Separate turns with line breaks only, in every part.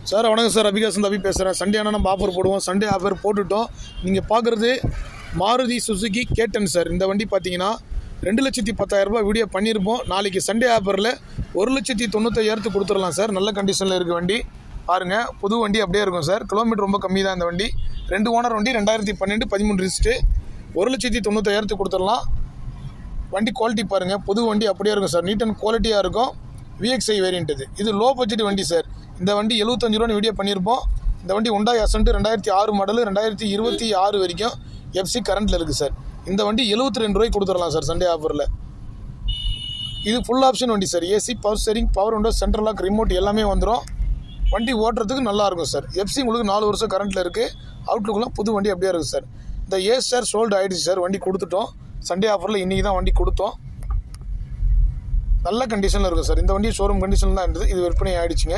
sir வணக்கம் sir அபிகாசன் தம்பி பேசுகிறேன் சண்டே ஆனால் நம்ம ஆஃபர் போடுவோம் சண்டே ஆஃபர் போட்டுட்டோம் நீங்கள் பார்க்குறது மாருதி சுசுகி கேட்டன் சார் இந்த வண்டி பார்த்தீங்கன்னா ரெண்டு லட்சத்தி பத்தாயிரம் ரூபாய் வீடியோ பண்ணியிருப்போம் நாளைக்கு சண்டே ஆஃபரில் ஒரு லட்சத்தி தொண்ணூத்தையாயிரத்துக்கு கொடுத்துடலாம் சார் நல்ல கண்டிஷனில் இருக்க வண்டி பாருங்கள் புது வண்டி அப்படியே இருக்கும் சார் கிலோமீட்டர் ரொம்ப கம்மி தான் இந்த வண்டி ரெண்டு ஓனர் வண்டி ரெண்டாயிரத்தி பன்னெண்டு பதிமூணு ரிஸ்ட்டு ஒரு லட்சத்தி தொண்ணூத்தாயிரத்துக்கு கொடுத்துடலாம் வண்டி குவாலிட்டி பாருங்கள் புது வண்டி அப்படியே இருக்கும் சார் நீட் அண்ட் குவாலிட்டியாக இருக்கும் விஎக்ஸ்ஐ வேரியன்ட் இது இது லோ பட்ஜெட் வண்டி சார் இந்த வண்டி எழுபத்தஞ்சு ரூபான்னு வீடியோ பண்ணியிருப்போம் இந்த வண்டி உண்டாய் அசன்ட் ரெண்டாயிரத்தி ஆறு மாடல் ரெண்டாயிரத்தி இருபத்தி ஆறு வரைக்கும் எஃப்சி கரண்ட்டில் இருக்குது சார் இந்த வண்டி எழுபத்தி ரெண்டு ரூபாய்க்கு கொடுத்துடலாம் சார் சண்டே ஆஃபரில் இது ஃபுல் ஆப்ஷன் வண்டி sir AC power steering power window central lock remote எல்லாமே வந்துடும் வண்டி ஓட்டுறதுக்கு நல்லா இருக்கும் சார் எஃப்சி உங்களுக்கு நாலு வருஷம் கரண்ட்டில் இருக்குது அவுட்லுக்கெலாம் புது வண்டி அப்படியே இருக்குது சார் இந்த ஏ சார் சோல்டு ஆகிடுச்சு சார் வண்டி கொடுத்துட்டோம் சண்டே ஆஃபரில் இன்றைக்கி தான் வண்டி கொடுத்தோம் நல்ல கண்டிஷனில் இருக்கும் சார் இந்த வண்டி ஷோரூம் கண்டிஷனில் தான் இருந்தது இது விற்பனை ஆகிடுச்சிங்க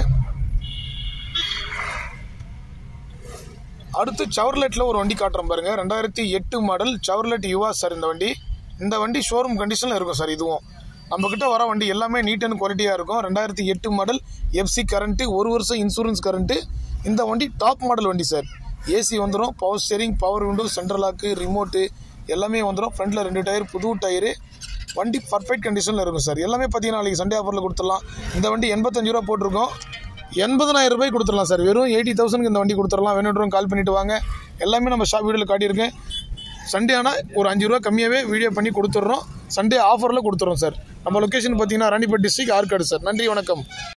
அடுத்து சவர்லெட்டில் ஒரு வண்டி காட்டுறோம் பாருங்க ரெண்டாயிரத்தி எட்டு மாடல் சவர்லெட் யுவா சார் இந்த வண்டி இந்த வண்டி ஷோரூம் கண்டிஷனில் இருக்கும் சார் இதுவும் நம்மக்கிட்ட வர வண்டி எல்லாமே நீட் அண்ட் குவாலிட்டியாக இருக்கும் ரெண்டாயிரத்தி எட்டு மாடல் எஃப்சி கரண்ட்டு ஒரு வருஷம் இன்சூரன்ஸ் கரண்ட்டு இந்த வண்டி டாப் மாடல் வண்டி சார் ஏசி வந்துடும் power steering power window central lock remote எல்லாமே வந்துடும் ஃப்ரண்ட்டில் ரெண்டு டயர் புது டயரு வண்டி பர்ஃபெக்ட் கண்டிஷனில் இருக்கும் சார் எல்லாமே பார்த்தீங்கன்னா நாளைக்கு சண்டே ஆஃபரில் கொடுத்துடலாம் இந்த வண்டி எண்பத்தஞ்சு ரூபா போட்டிருக்கோம் எண்பதனாயிரம் ரூபாய் கொடுத்துடலாம் சார் வெறும் எயிட்டி தௌசண்ட்க்கு இந்த வண்டி கொடுத்துடலாம் வேணுன்றவங்க கால் பண்ணிட்டு வாங்க எல்லாமே நம்ம ஷாப் வீடியோவில் காட்டியிருக்கேன் சண்டே ஆனால் ஒரு அஞ்சு ரூபா கம்மியாகவே வீடியோ பண்ணி கொடுத்துட்றோம் சண்டே ஆஃபரில் கொடுத்துட்றோம் சார் நம்ம லொக்கேஷன் பார்த்தீங்கன்னா ராணிப்பேட் டிஸ்ட்ரிக் ஆற்காடு சார் நன்றி வணக்கம்